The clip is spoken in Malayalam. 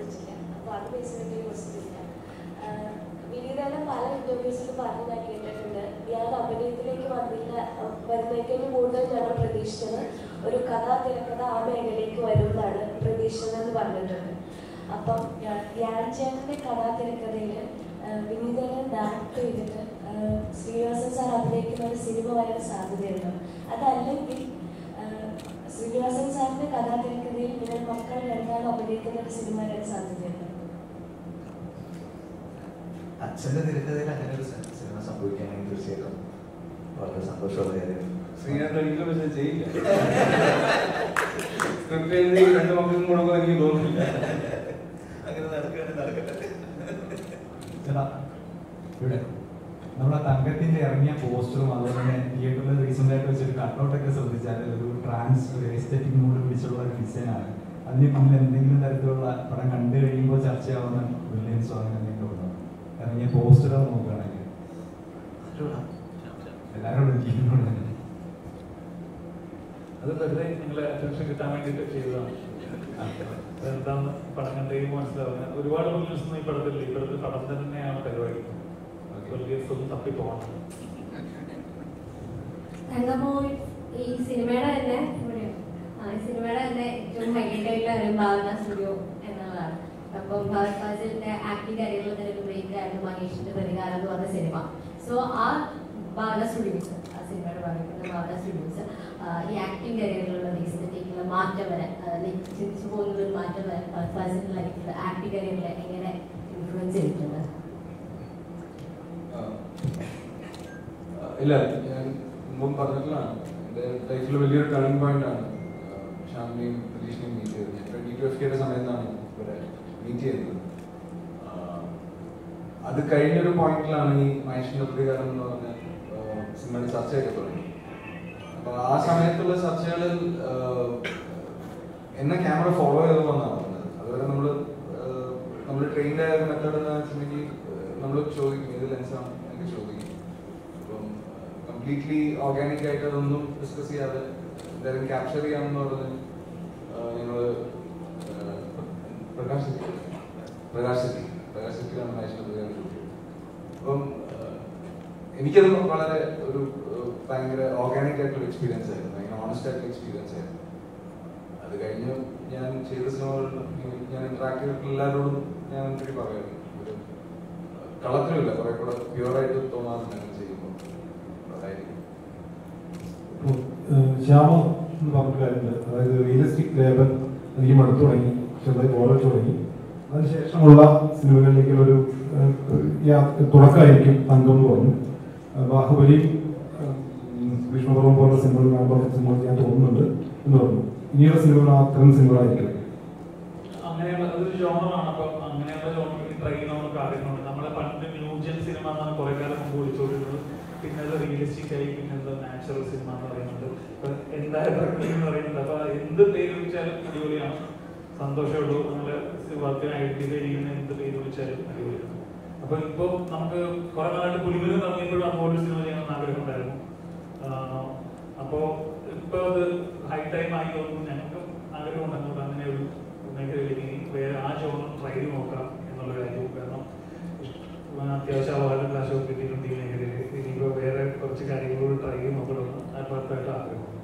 ചോദിച്ചില്ല അപ്പോൾ അത് ബേസ് ചെയ്തിട്ട് ക്വസ്റ്റ്യൻ ഇല്ല വിനീതനെ പല ഇന്റർവ്യൂസിലും പറഞ്ഞ് ഞാൻ കേട്ടിട്ടുണ്ട് ഞാൻ അഭിനയത്തിലേക്ക് വന്നില്ല വരുന്നതിനേക്കാളും കൂടുതൽ ഞങ്ങൾ പ്രതീക്ഷിച്ചത് ഒരു കഥാ തിരക്കഥ ആ മേഖലയിലേക്ക് വരും എന്നാണ് പ്രതീക്ഷിച്ചതെന്ന് പറഞ്ഞിട്ടുണ്ട് അപ്പം ധ്യാൻ ചേട്ടൻ്റെ കഥാ തിരക്കഥയിൽ വിനീതനെ ഡയറക്ട് ചെയ്തിട്ട് ആ, ശ്രീനിവാസൻ സാർ അഭിനയിക്കുന്ന ഒരു സിനിമ വരാൻ സാധ്യതയുണ്ട് അതല്ലെങ്കിൽ ആ, ശ്രീനിവാസൻ സാറിന്റെ കഥാ തിരക്കഥയിൽ നിങ്ങൾ മക്കൾ രണ്ടാളും അഭിനയിക്കുന്ന ഒരു സിനിമ വരാൻ സാധ്യതയുണ്ട് അച്ഛന്റെ തിരക്കഥയിൽ അങ്ങനെ ഒരു സി- സിനിമ സംഭവിക്കുകയാണെങ്കിൽ തീർച്ചയായിട്ടും വളരെ സന്തോഷമുള്ള കാര്യമാണ് ശ്രീനാഥ് ഒരിക്കലും പക്ഷേ ചെയ്യില്ല സ്ക്രിപ്റ്റ് എഴുതി രണ്ട് മക്കൾക്കും കൊടുക്കാൻ എനിക്ക് തോന്നുന്നില്ല അങ്ങനെ നടക്കുകയാണെങ്കിൽ നടക്കട്ടെ ചേട്ടാ ഇവിടെ നമ്മുടെ തങ്കത്തിന്റെ ഇറങ്ങിയ പോസ്റ്ററും അതുപോലെ തന്നെ തിയേറ്ററിൽ റീസെന്റ് ആയിട്ട് വെച്ചൊരു കട്ടൗട്ടൊക്കെ ശ്രദ്ധിച്ചാൽ ഒരു ട്രാൻസ് ഒരു എസ്തെറ്റിക് മൂഡ് പിടിച്ചുള്ള ഒരു ഡിസൈനാണ് അതിന് പിന്നിൽ എന്തെങ്കിലും തരത്തിലുള്ള പടം കണ്ടു കഴിയുമ്പോൾ ചർച്ചയാവുന്ന വില്യൻസോ അങ്ങനെ എന്തെങ്കിലും ഉണ്ടോ ഇറങ്ങിയ പോസ്റ്ററുകൾ നോക്കുകയാണെങ്കിൽ എല്ലാവരോടും ചെയ്യുന്നുണ്ട് തന്നെ അത് വെറുതെ നിങ്ങളെ അറ്റൻഷൻ കിട്ടാൻ വേണ്ടിയിട്ട് ചെയ്തതാണ് എന്താന്ന് പടം കണ്ടെങ്കിൽ മനസ്സിലാവുന്നത് ഒരുപാട് വില്യൻസ് ഒന്നും ഈ പടത്തില്ല ഈ പടത്തിൽ പടം തന്നെയാണ് പരിപാടി വില്യൻസ് ഒന്നും തപ്പിപ്പോകണം തങ്കമോ ഈ സിനിമയുടെ തന്നെ ഇവിടെയോ? ആ, ഈ സിനിമയുടെ തന്നെ ഏറ്റവും ഹൈലൈറ്റ് ആയിട്ടുള്ള ഒരു ഭാവന സ്റ്റുഡിയോ എന്നുള്ളതാണ് അപ്പം ഫഹദ് ഫാസിലിന്റെ ആക്ടിംഗ് കരിയറിൽ തന്നെ ഒരു ബ്രേക്ക് ആയിരുന്നു മഹേഷിന്റെ പ്രതികാരം എന്ന് പറഞ്ഞ സിനിമ സോ ആ ഭാവന സ്റ്റുഡിയോസ് ആ സിനിമയുടെ പറയുന്ന ഭാവന സ്റ്റുഡിയോസ് ഈ ആക്ടിംഗ് കരിയറിലുള്ള റീസെന്റിലേക്കുള്ള മാറ്റം വരാൻ ലൈക്ക് ചിന്തിച്ചു പോകുന്ന ഒരു മാറ്റം വരാൻ ഫഹദ് ഫാസിലിന്റെ ലൈഫിൽ ആക്ടിംഗ് കരിയറിൽ എങ്ങനെ ഇൻഫ്ലുവൻസ് ചെയ്തിട്ടുണ്ട് ആ. ആ, ഇല്ല ഞാൻ മുമ്പ് പറഞ്ഞിട്ടുള്ളതാണ് എൻ്റെ ലൈഫിൽ വലിയൊരു ടേണിംഗ് പോയിന്റ് ആണ് ഷാമിനെയും പ്രതീഷിനെയും മീറ്റ് ചെയ്തത് ഞാൻ ട്വന്റി ടു എഫ് കെയുടെ സമയത്താണ് ഇവരെ മീറ്റ് ചെയ്തത് ആ, അത് കഴിഞ്ഞൊരു പോയിന്റിലാണ് ഈ മഹേഷിന്റെ പ്രതികാരം എന്ന് പറഞ്ഞ ആ, സിനിമയുടെ ചർച്ചയൊക്കെ തുടങ്ങി അപ്പൊ ആ സമയത്തുള്ള ചർച്ചകളിൽ ആ, എന്നെ ക്യാമറ ഫോളോ ചെയ്ത് വന്നാണ് പറഞ്ഞത് അതുവരെ നമ്മൾ നമ്മൾ ട്രെയിൻഡ് ആയ മെത്തേഡ് എന്ന് വെച്ചിട്ടുണ്ടെങ്കിൽ നമ്മൾ ചോദിക്കും ഏത് ലെൻസാണ് എന്നൊക്കെ ചോദിക്കും അപ്പം കംപ്ലീറ്റ്ലി ഓർഗാനിക് ആയിട്ട് അതൊന്നും ഡിസ്കസ് ചെയ്യാതെ എന്തായാലും ക്യാപ്ചർ ചെയ്യാമെന്ന് പറഞ്ഞ് ഞങ്ങൾ പ്രകാശ് സിറ്റി പ്രകാശ് സിറ്റി പ്രകാശ് സിറ്റിയിലാണ് നാഷണൽ പ്രതികാരം ഷൂട്ട് ചെയ്തത് അപ്പം ആ, എനിക്കത് വളരെ ഒരു ആ, ഭയങ്കര ഓർഗാനിക് ആയിട്ടുള്ള എക്സ്പീരിയൻസ് ആയിരുന്നു ഭയങ്കര ഓണസ്റ്റ് ആയിട്ടുള്ള എക്സ്പീരിയൻസ് ആയിരുന്നു അത് കഴിഞ്ഞ് ഞാൻ ചെയ്ത സിനിമകളിൽ ഞാൻ ഇന്ററാക്ട് ചെയ്തിട്ടുള്ള എല്ലാവരോടും ഞാൻ ഒത്തിരി പറയാറുണ്ട് ഒരു കളത്തിലില്ല കുറെ കൂടെ പ്യുവറായിട്ട് തോന്നാറുണ്ട് അങ്ങനെ ചെയ്യുമ്പോൾ അതായിരിക്കും ശ്യാമ എന്ന് പറഞ്ഞ കാര്യമില്ല അതായത് റിയലിസ്റ്റിക് ലേബൽ എനിക്ക് മടുത്തു തുടങ്ങി ചെറുതായി ബോറടിച്ചു തുടങ്ങി അതിനുശേഷമുള്ള സിനിമകളിലേക്കുള്ള ഒരു തുടക്കമായിരിക്കും തങ്കം എന്ന് പറഞ്ഞു ആ, ബാഹുബലി ഭീഷ്മപർവം പോലുള്ള സിനിമകൾ ഞാൻ പറഞ്ഞ സിനിമകൾ ഞാൻ തോന്നുന്നുണ്ട് എന്ന് പറഞ്ഞു ഇനിയുള്ള സിനിമകൾ അത്തരം സിനിമകളായിരിക്കും അങ്ങനെയുള്ള അതൊരു ജോണറാണ് അപ്പം അങ്ങനെയുള്ള ജോണറിൽ ട്രൈ ചെയ്യണമെന്നൊക്കെ ആഗ്രഹമുണ്ട് നമ്മളെ പണ്ട് ന്യൂജൻ സിനിമ എന്നാണ് കുറെ കാലം മുമ്പ് വിളിച്ചുകൊണ്ടിരുന്നത് പിന്നെ അത് റിയലിസ്റ്റിക് ആയി പിന്നെ അത് നാച്ചുറൽ സിനിമ എന്ന് പറയുന്നുണ്ട് അപ്പൊ എന്തായാലും പ്രകൃതി എന്ന് പറയുന്നുണ്ട് അപ്പൊ എന്ത് പേര് വിളിച്ചാലും അടിപൊളിയാണ് സന്തോഷമുള്ളൂ നമ്മളെ വർക്കിനെ ഐഡന്റിഫൈ ചെയ്യുന്ന എന്ത് പേര് വിളിച്ചാലും അടിപൊളിയാണ് അപ്പൊ ഇപ്പൊ നമുക്ക് കുറെ നാളായിട്ട് പുലിമലും തുടങ്ങിയപ്പോഴും അതുപോലെ സിനിമ ചെയ്യണമെന്ന് ആഗ്രഹം ഉണ്ടായിരുന്നു ആഹ് അപ്പോ ഇപ്പൊ അത് ഹൈ ടൈം ആയി തോന്നുന്നു ഞങ്ങൾക്ക് ആഗ്രഹമുണ്ട് അങ്ങോട്ട് അങ്ങനെ ഒരു മേഖലയിലേക്ക് ഇനി വേറെ ആ ജോണർ ട്രൈ ചെയ്ത് നോക്കാം എന്നുള്ള കാര്യവും കാരണം ഇഷ്ടം- അത്യാവശ്യം അവാർഡും കാശൊക്കെ കിട്ടിയിട്ടുണ്ട് ഈ മേഖലയിൽ ഇനിയിപ്പോ വേറെ കുറച്ച് കാര്യങ്ങളോട് ട്രൈ ചെയ്ത് നോക്കണമെന്ന് ആത്മാർത്ഥമായിട്ട് ആഗ്രഹം